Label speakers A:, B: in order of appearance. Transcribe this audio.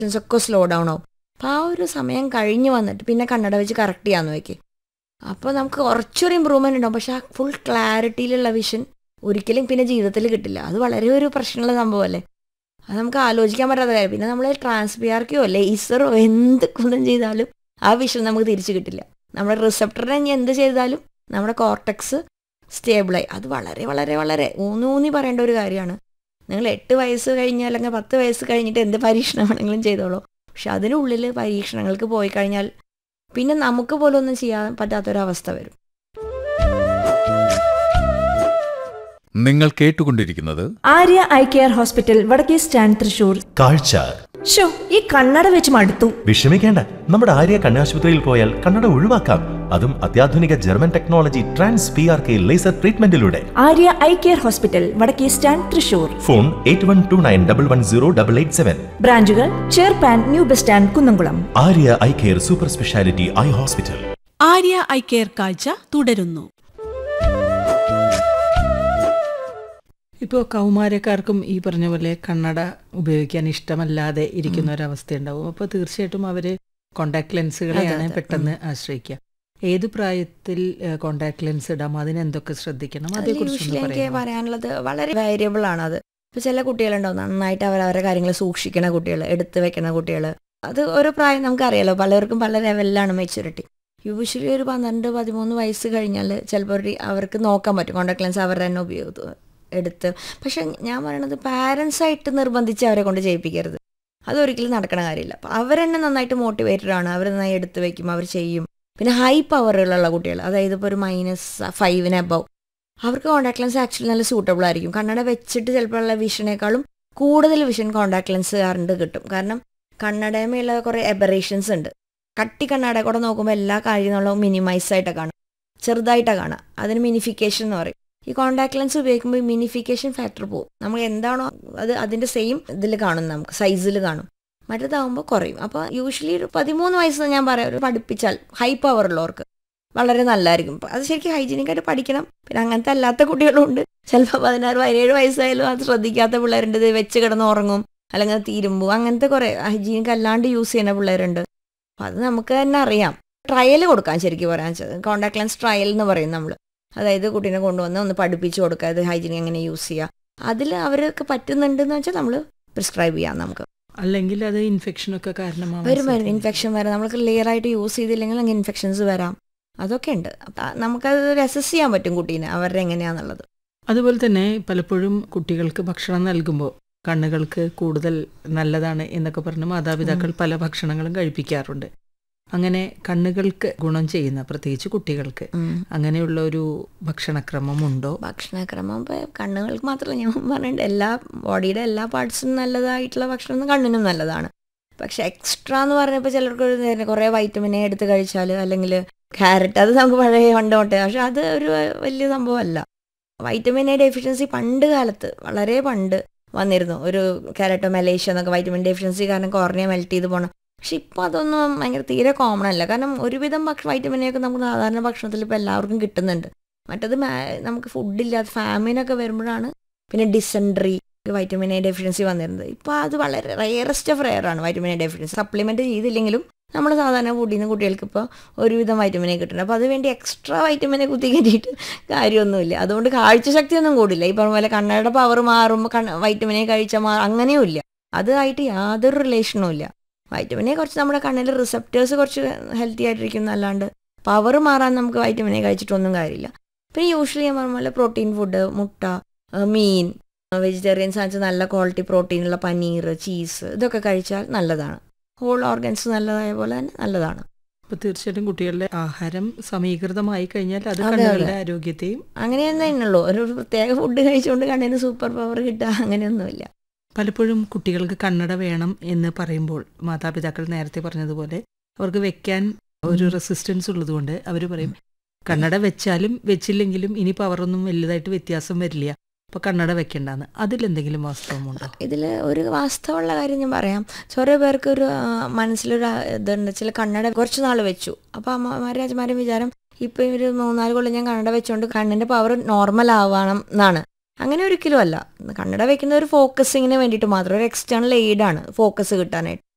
A: ഒക്കെ slow down ആവും അപ്പോൾ ആ ഒരു സമയം കഴിഞ്ഞ് വന്നിട്ട് പിന്നെ കണ്ണട വെച്ച് കറക്റ്റ് ചെയ്യാന്ന് നോക്കി അപ്പോൾ നമുക്ക് കുറച്ചൊരു ഇമ്പ്രൂവ്മെൻ്റ് ഉണ്ടാവും പക്ഷെ ആ ഫുൾ ക്ലാരിറ്റിയിലുള്ള വിഷൻ ഒരിക്കലും പിന്നെ ജീവിതത്തിൽ കിട്ടില്ല അത് വളരെ ഒരു പ്രശ്നമുള്ള സംഭവമല്ലേ അത് നമുക്ക് ആലോചിക്കാൻ പറ്റാത്ത കാര്യം പിന്നെ നമ്മൾ ട്രാൻസ്പിയാർക്കോ ലേസറോ എന്ത് കൊല്ലം ചെയ്താലും ആ വിഷൻ നമുക്ക് തിരിച്ചു കിട്ടില്ല നമ്മുടെ റിസപ്റ്ററിനെ ഇനി എന്ത് ചെയ്താലും നമ്മുടെ കോർട്ടക്സ് സ്റ്റേബിളായി അത് വളരെ വളരെ വളരെ ഊന്നി ഊന്നി പറയേണ്ട ഒരു കാര്യമാണ് നിങ്ങൾ എട്ട് വയസ്സ് കഴിഞ്ഞാൽ അല്ലെങ്കിൽ പത്ത് വയസ്സ് കഴിഞ്ഞിട്ട് എന്ത് പരീക്ഷണം വേണമെങ്കിലും ചെയ്തോളൂ പക്ഷെ അതിനുള്ളിൽ പരീക്ഷണങ്ങൾക്ക് പോയി കഴിഞ്ഞാൽ പിന്നെ നമുക്ക് പോലും ഒന്നും ചെയ്യാൻ പറ്റാത്തൊരവസ്ഥ വരും
B: നിങ്ങൾ കേട്ടുകൊണ്ടിരിക്കുന്നത്
C: ആര്യ ഐ കെയർ ഹോസ്പിറ്റൽ വടക്കേ സ്റ്റാൻഡ് തൃശൂർ
D: കാഴ്ച
C: ഷോ ഈ കണ്ണട വെച്ച് മടുത്തു
D: വിഷമിക്കേണ്ട നമ്മുടെ ആര്യ കണ്ണാശുപത്രിയിൽ പോയാൽ കണ്ണട ഒഴിവാക്കാം അതും അത്യാധുനിക ജർമ്മൻ technology trans P R K laser ട്രീറ്റ്മെന്റിലൂടെ
C: ആര്യ ഐ കെയർ ഹോസ്പിറ്റൽ വടക്കേ stand Thrissur
D: phone eight one two nine double one zero double eight seven
C: ബ്രാഞ്ചുകൾ ചേർപ്പാൻ new bus stand Kunnamkulam
D: Arya eye care super speciality eye hospital
E: Arya eye care കാഴ്ച തുടരുന്നു
F: ഇപ്പോൾ കൗമാരക്കാർക്കും ഈ പറഞ്ഞ പോലെ കണ്ണട ഉപയോഗിക്കാൻ ഇഷ്ടമല്ലാതെ ഇരിക്കുന്ന ഒരവസ്ഥ ഉണ്ടാവും അപ്പോൾ തീർച്ചയായിട്ടും അവർ കോണ്ടാക്ട് ലെൻസുകളെയാണ് പെട്ടെന്ന് ആശ്രയിക്കുക ഏത് പ്രായത്തിൽ കോണ്ടാക്ട് ലെൻസ് ഇടാം അതിന് എന്തൊക്കെ ശ്രദ്ധിക്കണം
A: അതിൽ
F: അതേക്കുറിച്ച്
A: യൂഷ്വലി എനിക്ക്
F: പറയാം
A: പറയാനുള്ളത് വളരെ വേരിയബിൾ ആണ് അത് ഇപ്പൊ ചില കുട്ടികളുണ്ടാവും നന്നായിട്ട് അവർ അവരുടെ കാര്യങ്ങൾ സൂക്ഷിക്കണ കുട്ടികൾ എടുത്തു വെക്കണ കുട്ടികൾ അത് ഓരോ പ്രായം നമുക്കറിയാലോ പലർക്കും പല ലെവലിലാണ് മെച്യൂരിറ്റി യൂഷ്വലി ഒരു പന്ത്രണ്ട് പതിമൂന്ന് വയസ്സ് കഴിഞ്ഞാൽ ചിലപ്പോൾ ഒരു അവർക്ക് നോക്കാൻ പറ്റും കോണ്ടാക്ട് ലെൻസ് അവർ തന്നെ ഉപയോഗ എടുത്ത് പക്ഷെ ഞാൻ പറയണത് പാരൻസ് ആയിട്ട് നിർബന്ധിച്ച് അവരെ കൊണ്ട് ചെയ്യിപ്പിക്കരുത് അതൊരിക്കലും നടക്കണ കാര്യമില്ല അപ്പോൾ അവരെന്നെ നന്നായിട്ട് മോട്ടിവേറ്റഡ് ആണ് അവർ നന്നായി എടുത്ത് വെക്കും അവർ ചെയ്യും പിന്നെ ഹൈ പവറുകളുള്ള കുട്ടികൾ അതായത് ഇപ്പോൾ ഒരു മൈനസ് ഫൈവിന് അബവ് അവർക്ക് കോണ്ടാക്ട് ലെൻസ് ആക്ച്വലി നല്ല സൂട്ടബിൾ ആയിരിക്കും കണ്ണട വെച്ചിട്ട് ചിലപ്പോഴുള്ള വിഷനേക്കാളും കൂടുതൽ വിഷൻ കോണ്ടാക്ട് ലെൻസ് കാരണ്ട് കിട്ടും കാരണം കണ്ണടയുമുള്ള കുറേ എബറേഷൻസ് ഉണ്ട് കട്ടി കണ്ണട കൂടെ നോക്കുമ്പോൾ എല്ലാ കാര്യങ്ങളും മിനിമൈസ് ആയിട്ടാണ് കാണും ചെറുതായിട്ടാണ് കാണാം അതിന് മിനിഫിക്കേഷൻ എന്ന് പറയും ഈ കോണ്ടാക്ട് ലെൻസ് ഉപയോഗിക്കുമ്പോൾ ഈ മിനിഫിക്കേഷൻ ഫാക്ടർ പോകും നമ്മൾ എന്താണോ അത് അതിൻ്റെ സെയിം ഇതിൽ കാണും നമുക്ക് സൈസിൽ കാണും മറ്റേതാകുമ്പോൾ കുറയും അപ്പോൾ യൂഷ്വലി ഒരു പതിമൂന്ന് വയസ്സ് ഞാൻ പറയാം ഒരു പഠിപ്പിച്ചാൽ ഹൈ പവർ ഉള്ളവർക്ക് വളരെ നല്ലതായിരിക്കും അത് ശരിക്കും ഹൈജീനിക് ആയിട്ട് പഠിക്കണം പിന്നെ അങ്ങനത്തെ അല്ലാത്ത കുട്ടികളും ഉണ്ട് ചിലപ്പോൾ പതിനാറ് പതിനേഴ് വയസ്സായാലും അത് ശ്രദ്ധിക്കാത്ത പിള്ളേരുണ്ട് ഇത് വെച്ച് കിടന്ന് ഉറങ്ങും അല്ലെങ്കിൽ അത് തീരുമ്പോ അങ്ങനത്തെ കുറേ ഹൈജീനിക് അല്ലാണ്ട് യൂസ് ചെയ്യുന്ന പിള്ളേരുണ്ട് അപ്പം അത് നമുക്ക് തന്നെ അറിയാം ട്രയൽ കൊടുക്കാൻ ശരിക്കും പറയാൻ വെച്ചത് കോണ്ടാക്ട് ലെൻസ് ട്രയൽ എന്ന് പറയും നമ്മൾ അതായത് കുട്ടീനെ കൊണ്ടുവന്ന് ഒന്ന് പഠിപ്പിച്ച് കൊടുക്കുക അത് ഹൈജീനിക് എങ്ങനെ യൂസ് ചെയ്യുക അതിൽ അവർക്ക് പറ്റുന്നുണ്ടെന്ന് വെച്ചാൽ നമ്മൾ പ്രിസ്ക്രൈബ് ചെയ്യാം നമുക്ക്
F: അല്ലെങ്കിൽ അത് ഇൻഫെക്ഷനൊക്കെ കാരണമാവും
A: വരും വരും ഇൻഫെക്ഷൻ വരാം നമ്മൾ ക്ലിയർ ആയിട്ട് യൂസ് ചെയ്തില്ലെങ്കിൽ അങ്ങനെ ഇൻഫെക്ഷൻസ് വരാം അതൊക്കെ ഉണ്ട് അപ്പം നമുക്കത് അസസ് ചെയ്യാൻ പറ്റും കുട്ടീനെ അവരുടെ എങ്ങനെയാന്നുള്ളത്
F: അതുപോലെ തന്നെ പലപ്പോഴും കുട്ടികൾക്ക് ഭക്ഷണം നൽകുമ്പോൾ കണ്ണുകൾക്ക് കൂടുതൽ നല്ലതാണ് എന്നൊക്കെ പറഞ്ഞ് മാതാപിതാക്കൾ പല ഭക്ഷണങ്ങളും കഴിപ്പിക്കാറുണ്ട് അങ്ങനെ കണ്ണുകൾക്ക് ഗുണം ചെയ്യുന്ന പ്രത്യേകിച്ച് കുട്ടികൾക്ക് അങ്ങനെയുള്ള ഒരു ഭക്ഷണക്രമമുണ്ടോ
A: ഭക്ഷണക്രമം ഇപ്പോൾ കണ്ണുകൾക്ക് മാത്രമല്ല ഞാൻ പറഞ്ഞിട്ടുണ്ട് എല്ലാ ബോഡിയുടെ എല്ലാ പാർട്സും നല്ലതായിട്ടുള്ള ഭക്ഷണം കണ്ണിനും നല്ലതാണ് പക്ഷെ എക്സ്ട്രാ എന്ന് പറഞ്ഞപ്പോൾ ചിലർക്ക് ഒരു നേരം കുറേ വൈറ്റമിൻ എ എടുത്ത് കഴിച്ചാൽ അല്ലെങ്കിൽ ക്യാരറ്റ് അത് നമുക്ക് പഴയ പണ്ട് തൊട്ടേ പക്ഷെ അത് ഒരു വലിയ സംഭവമല്ല വൈറ്റമിൻ എ ഡെഫിഷ്യൻസി പണ്ട് കാലത്ത് വളരെ പണ്ട് വന്നിരുന്നു ഒരു കാരറ്റോ മലേഷ്യ എന്നൊക്കെ വൈറ്റമിൻ ഡെഫിഷ്യൻസി കാരണം കോർണിയ മെൽറ്റ് ചെയ്ത് പോകണം പക്ഷെ ഇപ്പോൾ അതൊന്നും ഭയങ്കര തീരെ കോമൺ അല്ല കാരണം ഒരുവിധം ഭക്ഷ വൈറ്റമിൻ എ ഒക്കെ നമുക്ക് സാധാരണ ഭക്ഷണത്തിൽ ഇപ്പോൾ എല്ലാവർക്കും കിട്ടുന്നുണ്ട് മറ്റത് നമുക്ക് ഫുഡില്ലാത്ത ഫാമിനൊക്കെ വരുമ്പോഴാണ് പിന്നെ ഡിസെൻട്രി വൈറ്റമിൻ എ ഡെഫിഷ്യൻസി വന്നിരുന്നത് ഇപ്പോൾ അത് വളരെ റയറസ്റ്റ് ഓഫ് റയർ ആണ് വൈറ്റമിൻ എ ഡെഫിഷ്യൻസി സപ്ലിമെൻറ്റ് ചെയ്തില്ലെങ്കിലും നമ്മൾ സാധാരണ ഫുഡിൽ നിന്ന് കുട്ടികൾക്ക് ഇപ്പോൾ ഒരുവിധം വൈറ്റമിൻ എ കിട്ടുന്നുണ്ട് അപ്പോൾ അതുവേണ്ടി എക്സ്ട്രാ വൈറ്റമിൻ എ കുത്തി കയറ്റിയിട്ട് കാര്യമൊന്നുമില്ല അതുകൊണ്ട് കാഴ്ചശക്തിയൊന്നും കൂടില്ല ഈ പറഞ്ഞ പോലെ കണ്ണയുടെ പവർ മാറുമ്പോൾ കണ്ണ വൈറ്റമിൻ എ കഴിച്ചാൽ മാറും അങ്ങനെയും ഇല്ല അതുമായിട്ട് യാതൊരു റിലേഷനും ഇല്ല വൈറ്റമിൻ എ കുറച്ച് നമ്മുടെ കണ്ണിൽ റിസപ്റ്റേഴ്സ് കുറച്ച് ഹെൽത്തി ആയിട്ടിരിക്കുന്ന അല്ലാണ്ട് പവർ മാറാൻ നമുക്ക് വൈറ്റമിൻ എ കഴിച്ചിട്ടൊന്നും കാര്യമില്ല പിന്നെ യൂഷ്വലി ഞാൻ പറഞ്ഞ പോലെ പ്രോട്ടീൻ ഫുഡ് മുട്ട മീൻ വെജിറ്റേറിയൻസ് വെച്ചാൽ നല്ല ക്വാളിറ്റി പ്രോട്ടീനുള്ള പനീർ ചീസ് ഇതൊക്കെ കഴിച്ചാൽ നല്ലതാണ് ഹോൾ ഓർഗൻസ് നല്ലതായ പോലെ തന്നെ നല്ലതാണ്
F: അപ്പൊ തീർച്ചയായിട്ടും കുട്ടികളുടെ ആഹാരം സമീകൃതമായി കഴിഞ്ഞാൽ അത്
A: അതെ, അതെ.
F: കണ്ണുകളുടെ ആരോഗ്യത്തെയും
A: അങ്ങനെ തന്നെയുള്ളൂ ഒരു പ്രത്യേക ഫുഡ് കഴിച്ചുകൊണ്ട് കണ്ണിന് സൂപ്പർ പവർ കിട്ടുക അങ്ങനെയൊന്നുമില്ല
F: പലപ്പോഴും കുട്ടികൾക്ക് കണ്ണട വേണം എന്ന് പറയുമ്പോൾ മാതാപിതാക്കൾ നേരത്തെ പറഞ്ഞതുപോലെ അവർക്ക് വെക്കാൻ ഒരു റെസിസ്റ്റൻസ് ഉള്ളതുകൊണ്ട് അവർ പറയും കണ്ണട വെച്ചാലും വെച്ചില്ലെങ്കിലും ഇനി പവറൊന്നും വലുതായിട്ട് വ്യത്യാസം വരില്ല അപ്പൊ കണ്ണട വെക്കണ്ടെന്ന് അതിലെന്തെങ്കിലും വാസ്തവമുണ്ടോ
A: ഇതിൽ ഒരു വാസ്തവമുള്ള കാര്യം ഞാൻ പറയാം ചെറിയ പേർക്ക് ഒരു ആ, മനസ്സിലൊരു ആ, ഇതുണ്ട് ചില കണ്ണട കുറച്ച് നാൾ വെച്ചു അപ്പോൾ അമ്മമാരും അച്ഛന്മാരും വിചാരം ഇപ്പം ഒരു മൂന്നാല് കൊല്ലം ഞാൻ കണ്ണട വെച്ചുകൊണ്ട് കണ്ണിൻ്റെ പവർ നോർമൽ ആവണം എന്നാണ് അങ്ങനെ ഒരിക്കലും അല്ല കണ്ണട വെക്കുന്ന ഒരു ഫോക്കസിങ്ങിന് വേണ്ടിയിട്ട് മാത്രം ഒരു എക്സ്റ്റേണൽ എയ്ഡാണ് ഫോക്കസ് കിട്ടാനായിട്ട്